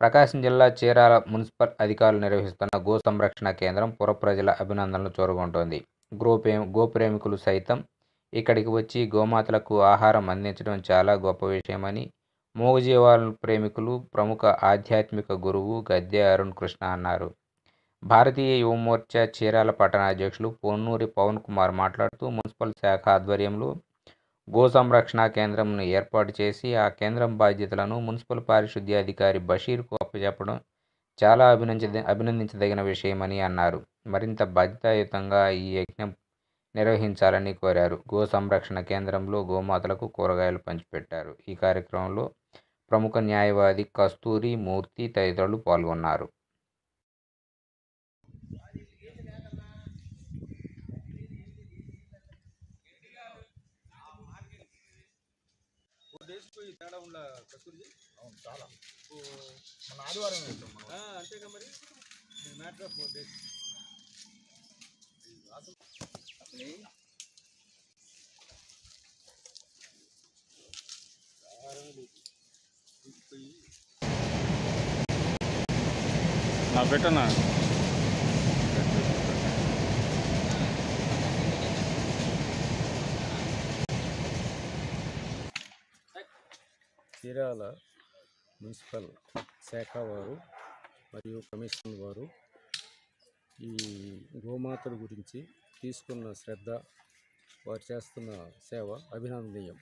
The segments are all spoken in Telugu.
ప్రకాశం జిల్లా చీరాల మున్సిపల్ అధికారులు నిర్వహిస్తున్న గో సంరక్షణ కేంద్రం పుర ప్రజల అభినందనలు చూరగొంటోంది గోప్రే గోప్రేమికులు సైతం ఇక్కడికి వచ్చి గోమాతలకు ఆహారం అందించడం చాలా గొప్ప విషయమని మూగజీవాల ప్రేమికులు ప్రముఖ ఆధ్యాత్మిక గురువు గద్దె అరుణ్ కృష్ణ అన్నారు భారతీయ యువమోర్చా చీరాల పట్టణ అధ్యక్షులు పొన్నూరి పవన్ కుమార్ మాట్లాడుతూ మున్సిపల్ శాఖ ఆధ్వర్యంలో గో సంరక్షణ కేంద్రంను ఏర్పాటు చేసి ఆ కేంద్రం బాధ్యతలను మున్సిపల్ పారిశుద్ధ్యాధికారి బషీర్కు అప్పచెప్పడం చాలా అభినంచ అభినందించదగిన విషయమని అన్నారు మరింత బాధ్యతాయుతంగా ఈ యజ్ఞం నిర్వహించాలని కోరారు గో సంరక్షణ కేంద్రంలో గోమాతలకు కూరగాయలు పంచిపెట్టారు ఈ కార్యక్రమంలో ప్రముఖ న్యాయవాది కస్తూరి మూర్తి తదితరులు పాల్గొన్నారు ఫోర్ డేస్కి ఈ తేడా ఉండ కస్తూరి అవును చాలా ఇప్పుడు మన ఆదివారం వెళ్తాం మనం అంతేగా మరి మ్యాటర్ ఆఫ్ ఫోర్ డేస్ నా పెట్టనా చీరాల మున్సిపల్ శాఖ వారు మరియు కమిషన్ వారు ఈ గోమాతల గురించి తీసుకున్న శ్రద్ధ వారు చేస్తున్న సేవ అభినందనీయం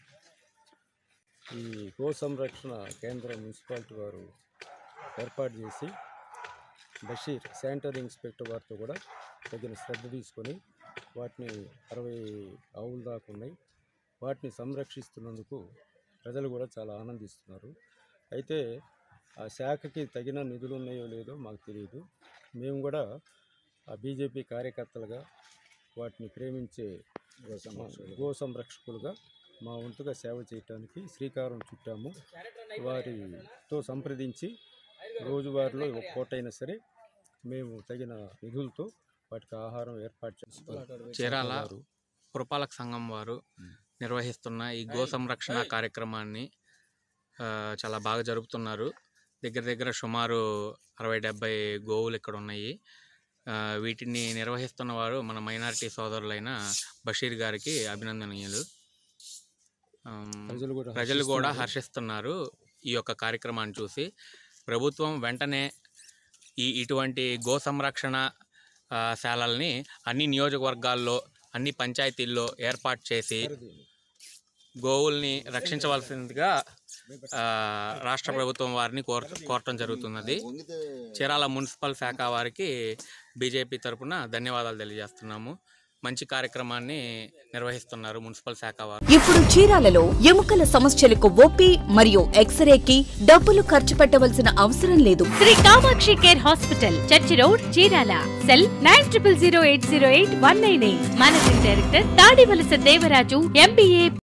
ఈ గో సంరక్షణ కేంద్ర మున్సిపాలిటీ వారు ఏర్పాటు చేసి బషీర్ శానిటరీ ఇన్స్పెక్టర్ వారితో కూడా తగిన శ్రద్ధ తీసుకొని వాటిని అరవై ఆవులు దాకా ఉన్నాయి వాటిని సంరక్షిస్తున్నందుకు ప్రజలు కూడా చాలా ఆనందిస్తున్నారు అయితే ఆ శాఖకి తగిన నిధులు ఉన్నాయో లేదో మాకు తెలియదు మేము కూడా ఆ బీజేపీ కార్యకర్తలుగా వాటిని ప్రేమించే గో సంరక్షకులుగా మా వంతుగా సేవ చేయటానికి శ్రీకారం చుట్టాము వారితో సంప్రదించి రోజువారీలో ఒక పూట అయినా సరే మేము తగిన నిధులతో వాటికి ఆహారం ఏర్పాటు చేస్తాం చీరాల పురపాలక సంఘం వారు నిర్వహిస్తున్న ఈ గో సంరక్షణ కార్యక్రమాన్ని ఆ, చాలా బాగా జరుపుతున్నారు దగ్గర దగ్గర సుమారు అరవై డెబ్బై గోవులు ఇక్కడ ఉన్నాయి ఆ, వీటిని నిర్వహిస్తున్న వారు మన మైనారిటీ సోదరులైన బషీర్ గారికి అభినందనీయులు ఆమ్, ప్రజలు కూడా ప్రజలు కూడా హర్షిస్తున్నారు. హర్షిస్తున్నారు ఈ యొక్క కార్యక్రమాన్ని చూసి ప్రభుత్వం వెంటనే ఈ ఇటువంటి గో సంరక్షణ ఆ, శాలల్ని అన్ని నియోజకవర్గాల్లో అన్ని పంచాయతీల్లో ఏర్పాటు చేసి గోవుల్ని రక్షించవలసిందిగా ఆ, రాష్ట్ర ప్రభుత్వం వారిని కోర కోరటం జరుగుతున్నది చీరాల మున్సిపల్ శాఖ వారికి బీజేపీ తరపున ధన్యవాదాలు తెలియజేస్తున్నాము మంచి కార్యక్రమాన్ని నిర్వహిస్తున్నారు మున్సిపల్ శాఖ వారు ఇప్పుడు చీరాలలో ఎముకల సమస్యలకు ఓపీ మరియు ఎక్స్రేకి డబ్బులు ఖర్చు పెట్టవలసిన అవసరం లేదు Shri Kamakshi care hospital church road Chirala cell nine triple zero eight zero eight one nine eight managing director Tadivalasa Devaraju MBA